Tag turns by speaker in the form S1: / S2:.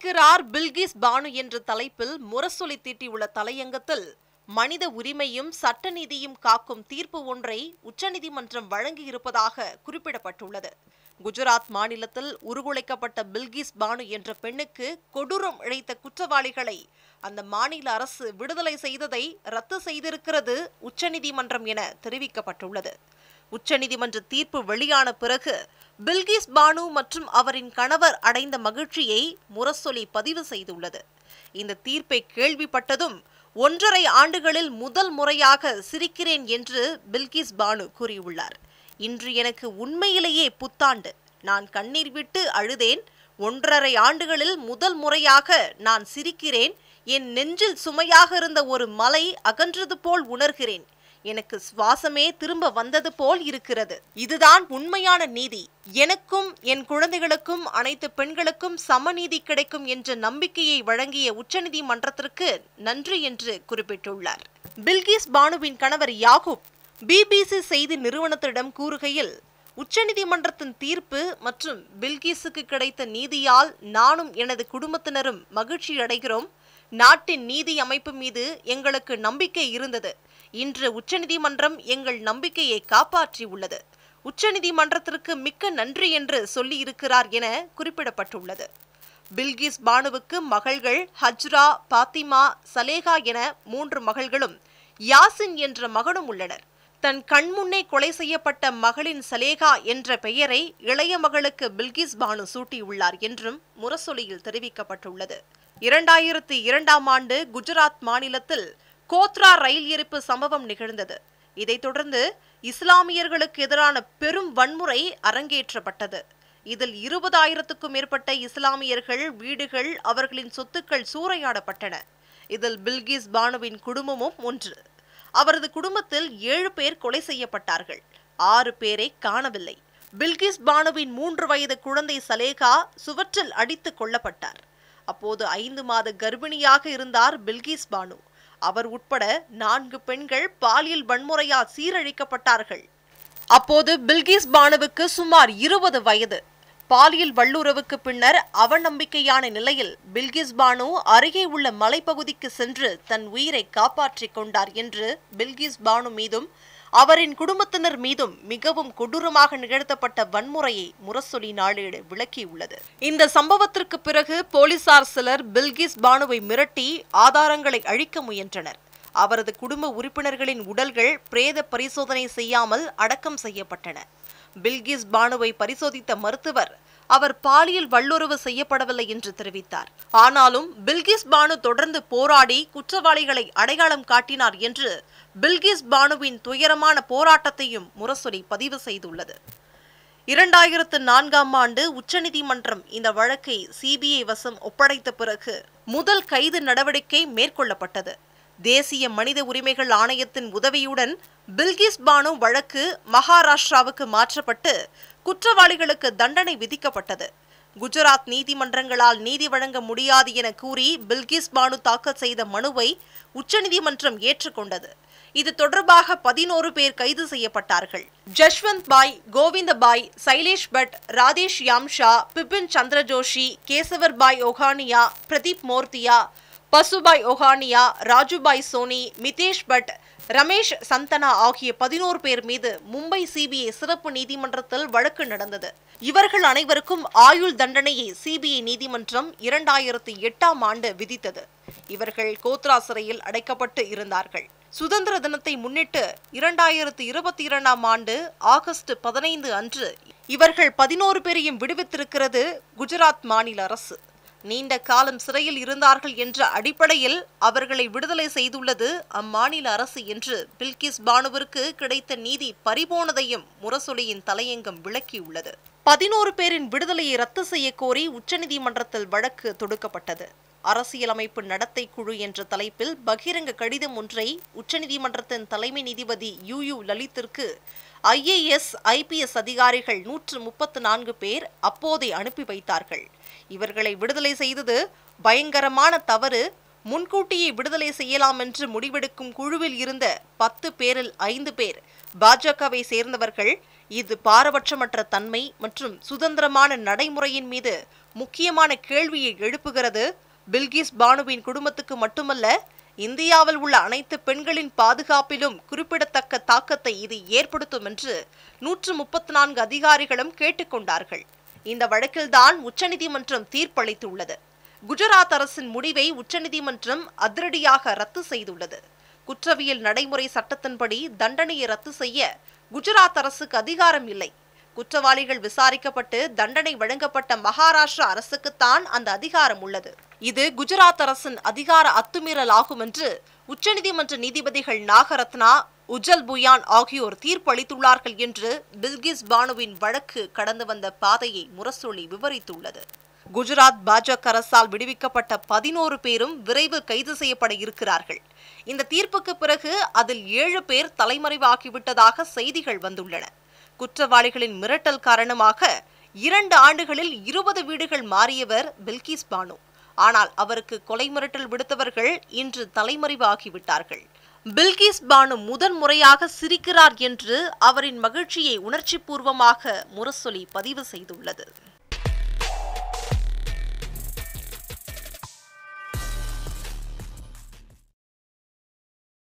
S1: சிரிக்கிறார் பில்கிஸ் பானு என்ற தலைப்பில் முரசொலி தீட்டியுள்ள தலையங்கத்தில் மனித உரிமையும் சட்ட நீதியும் காக்கும் தீர்ப்பு ஒன்றை உச்சநீதிமன்றம் வழங்கியிருப்பதாக குறிப்பிடப்பட்டுள்ளது குஜராத் மாநிலத்தில் உருகுலைக்கப்பட்ட பில்கிஸ் பானு என்ற பெண்ணுக்கு கொடூரம் இழைத்த குற்றவாளிகளை அந்த மாநில அரசு விடுதலை செய்ததை ரத்து செய்திருக்கிறது உச்சநீதிமன்றம் என தெரிவிக்கப்பட்டுள்ளது உச்சநீதிமன்ற தீர்ப்பு வெளியான பிறகு பில்கிஸ் பானு மற்றும் அவரின் கணவர் அடைந்த மகிழ்ச்சியை முரசொலி பதிவு செய்துள்ளது இந்த தீர்ப்பை கேள்விப்பட்டதும் ஒன்றரை ஆண்டுகளில் முதல் முறையாக சிரிக்கிறேன் என்று பில்கிஸ் பானு கூறியுள்ளார் இன்று எனக்கு உண்மையிலேயே புத்தாண்டு நான் கண்ணீர் விட்டு அழுதேன் ஒன்றரை ஆண்டுகளில் முதல் முறையாக நான் சிரிக்கிறேன் என் நெஞ்சில் சுமையாக இருந்த ஒரு மலை அகன்றது போல் உணர்கிறேன் எனக்கு சுவாசமே திரும்ப வந்தது போல் இருக்கிறது இதுதான் உண்மையான நீதி எனக்கும் என் குழந்தைகளுக்கும் அனைத்து பெண்களுக்கும் சமநீதி கிடைக்கும் என்ற நம்பிக்கையை வழங்கிய உச்சநீதிமன்றத்திற்கு நன்றி என்று குறிப்பிட்டுள்ளார் பில்கிஸ் பானுவின் கணவர் யாகூப் பிபிசி செய்தி நிறுவனத்திடம் கூறுகையில் உச்சநீதிமன்றத்தின் தீர்ப்பு மற்றும் பில்கிஸுக்கு கிடைத்த நீதியால் நானும் எனது குடும்பத்தினரும் மகிழ்ச்சி அடைகிறோம் நாட்டின் நீதி அமைப்பு மீது எங்களுக்கு நம்பிக்கை இருந்தது இன்று உச்சநீதிமன்றம் எங்கள் நம்பிக்கையை காப்பாற்றியுள்ளது உச்சநீதிமன்றத்திற்கு மிக்க நன்றி என்று சொல்லியிருக்கிறார் என குறிப்பிடப்பட்டுள்ளது பில்கிஸ் பானுவுக்கு மகள்கள் ஹஜ்ரா பாத்திமா சலேகா என மூன்று மகள்களும் யாசின் என்ற மகனும் உள்ளனர் தன் கண்முன்னே கொலை செய்யப்பட்ட மகளின் சலேகா என்ற பெயரை இளைய மகளுக்கு பில்கிஸ் பானு சூட்டியுள்ளார் என்றும் முரசொலியில் தெரிவிக்கப்பட்டுள்ளது இரண்டாயிரத்தி இரண்டாம் ஆண்டு குஜராத் மாநிலத்தில் கோத்ரா ரயில் எரிப்பு சம்பவம் நிகழ்ந்தது இதைத் தொடர்ந்து இஸ்லாமியர்களுக்கு எதிரான பெரும் வன்முறை அரங்கேற்றப்பட்டது இதில் இருபதாயிரத்துக்கும் மேற்பட்ட இஸ்லாமியர்கள் வீடுகள் அவர்களின் சொத்துக்கள் சூறையாடப்பட்டன இதில் பில்கிஸ் பானுவின் குடும்பமும் ஒன்று அவரது குடும்பத்தில் ஏழு பேர் கொலை செய்யப்பட்டார்கள் ஆறு பேரை காணவில்லை பில்கிஸ் பானுவின் மூன்று வயது குழந்தை சலேகா சுவற்றில் அடித்துக் கொல்லப்பட்டார் அப்போது ஐந்து மாத கர்ப்பிணியாக இருந்தார் பில்கிஸ் பானு அவர் உட்பட நான்கு பெண்கள் பாலியல் வன்முறையால் சீரழிக்கப்பட்டார்கள் அப்போது பில்கிஸ் பானுவுக்கு சுமார் இருபது வயது பாலியல் வல்லுறவுக்கு பின்னர் அவநம்பிக்கையான நிலையில் பில்கிஸ் பானு அருகே உள்ள மலைப்பகுதிக்கு சென்று தன் உயிரை காப்பாற்றிக் கொண்டார் என்று பில்கிஸ் பானு மீதும் அவரின் குடும்பத்தினர் மீதும் மிகவும் கொடூரமாக நிகழ்த்தப்பட்ட வன்முறையை முரசொலி நாளேடு விளக்கியுள்ளது இந்த சம்பவத்திற்கு பிறகு போலீசார் சிலர் பில்கிஸ் பானுவை மிரட்டி ஆதாரங்களை அழிக்க முயன்றனர் அவரது குடும்ப உறுப்பினர்களின் உடல்கள் பிரேத பரிசோதனை செய்யாமல் அடக்கம் செய்யப்பட்டன பில்கிஸ் பானுவை பரிசோதித்த மருத்துவர் அவர் பாலியல் வல்லுறவு செய்யப்படவில்லை என்று தெரிவித்தார் ஆனாலும் பில்கிஸ் பானு தொடர்ந்து போராடி குற்றவாளிகளை அடையாளம் காட்டினார் என்று பில்கிஸ் பானுவின் துயரமான போராட்டத்தையும் முரசொலி பதிவு செய்துள்ளது இரண்டாயிரத்து நான்காம் ஆண்டு உச்சநீதிமன்றம் இந்த வழக்கை சிபிஐ வசம் ஒப்படைத்த பிறகு முதல் கைது நடவடிக்கை மேற்கொள்ளப்பட்டது தேசிய மனித உரிமைகள் ஆணையத்தின் உதவியுடன் பில்கிஸ் பானு வழக்கு மகாராஷ்டிராவுக்கு மாற்றப்பட்டு குற்றவாளிகளுக்கு தண்டனை விதிக்கப்பட்டது குஜராத் நீதிமன்றங்களால் நீதி வழங்க முடியாது என கூறி பில்கிஸ் பானு தாக்கல் செய்த மனுவை உச்சநீதிமன்றம் ஏற்றுக்கொண்டது இது தொடர்பாக பதினோரு பேர் கைது செய்யப்பட்டார்கள் ஜஷ்வந்த் பாய் கோவிந்த பாய் சைலேஷ் பட் ராதேஷ் யாம்ஷா பிபின் சந்திரஜோஷி கேசவர் பாய் ஒகானியா பிரதீப் மோர்த்தியா பசுபாய் ஒகானியா ராஜுபாய் சோனி மிதேஷ் பட் ரமேஷ் சந்தனா ஆகிய பதினோரு பேர் மீது மும்பை சிபிஐ சிறப்பு நீதிமன்றத்தில் வழக்கு நடந்தது இவர்கள் அனைவருக்கும் ஆயுள் தண்டனையை சிபிஐ நீதிமன்றம் இரண்டாயிரத்தி எட்டாம் ஆண்டு விதித்தது இவர்கள் கோத்ரா சிறையில் அடைக்கப்பட்டு இருந்தார்கள் சுதந்திர தினத்தை முன்னிட்டு இரண்டாயிரத்தி இருபத்தி இரண்டாம் ஆண்டு ஆகஸ்ட் பதினைந்து அன்று இவர்கள் பதினோரு பேரையும் விடுவித்திருக்கிறது குஜராத் மாநில அரசு நீண்ட காலம் சிறையில் இருந்தார்கள் என்ற அடிப்படையில் அவர்களை விடுதலை செய்துள்ளது அம்மாநில அரசு என்று பில்கிஸ் பானுவிற்கு கிடைத்த நீதி பறிபோனதையும் முரசொலியின் தலையங்கம் விளக்கியுள்ளது பதினோரு பேரின் விடுதலையை ரத்து செய்ய கோரி உச்சநீதிமன்றத்தில் வழக்கு தொடுக்கப்பட்டது அரசியலமைப்பு நடத்தை குழு என்ற தலைப்பில் பகிரங்க கடிதம் ஒன்றை உச்சநீதிமன்றத்தின் தலைமை நீதிபதி யு யு லலித்திற்கு ஐஏஎஸ் ஐபிஎஸ் அதிகாரிகள் நூற்று முப்பத்து நான்கு பேர் அப்போதே அனுப்பி வைத்தார்கள் இவர்களை விடுதலை செய்தது பயங்கரமான தவறு முன்கூட்டியே விடுதலை செய்யலாம் என்று முடிவெடுக்கும் குழுவில் இருந்த பத்து பேரில் ஐந்து பேர் பாஜகவை சேர்ந்தவர்கள் இது பாரபட்சமற்ற தன்மை மற்றும் சுதந்திரமான நடைமுறையின் மீது முக்கியமான கேள்வியை எழுப்புகிறது பில்கிஸ் பானுவின் குடும்பத்துக்கு மட்டுமல்ல இந்தியாவில் உள்ள அனைத்து பெண்களின் பாதுகாப்பிலும் குறிப்பிடத்தக்க தாக்கத்தை இது ஏற்படுத்தும் என்று நூற்று முப்பத்தி நான்கு அதிகாரிகளும் கேட்டுக்கொண்டார்கள் இந்த வழக்கில்தான் உச்சநீதிமன்றம் தீர்ப்பளித்துள்ளது குஜராத் அரசின் முடிவை உச்சநீதிமன்றம் அதிரடியாக ரத்து செய்துள்ளது குற்றவியல் நடைமுறை சட்டத்தின்படி தண்டனையை ரத்து செய்ய குஜராத் அரசுக்கு அதிகாரம் இல்லை குற்றவாளிகள் விசாரிக்கப்பட்டு தண்டனை வழங்கப்பட்ட மகாராஷ்டிரா அரசுக்குத்தான் அந்த அதிகாரம் உள்ளது இது குஜராத் அரசின் அதிகார அத்துமீறல் ஆகும் என்று உச்சநீதிமன்ற நீதிபதிகள் நாகரத்னா உஜல் புயான் ஆகியோர் தீர்ப்பளித்துள்ளார்கள் என்று பில்கிஸ் பானுவின் வழக்கு கடந்து வந்த பாதையை முரசொலி விவரித்துள்ளது குஜராத் பாஜக அரசால் விடுவிக்கப்பட்ட பதினோரு பேரும் விரைவில் கைது செய்யப்பட இருக்கிறார்கள் இந்த தீர்ப்புக்கு பிறகு அதில் ஏழு பேர் தலைமறைவாகிவிட்டதாக செய்திகள் வந்துள்ளன குற்றவாளிகளின் மிரட்டல் காரணமாக இரண்டு ஆண்டுகளில் இருபது வீடுகள் மாறியவர் பில்கிஸ் பானு ஆனால் அவருக்கு கொலை மிரட்டல் விடுத்தவர்கள் இன்று தலைமறைவாகிவிட்டார்கள் பில்கிஸ் பானு முதன் முறையாக சிரிக்கிறார் என்று அவரின் மகிழ்ச்சியை உணர்ச்சிபூர்வமாக முரசொலி பதிவு செய்துள்ளது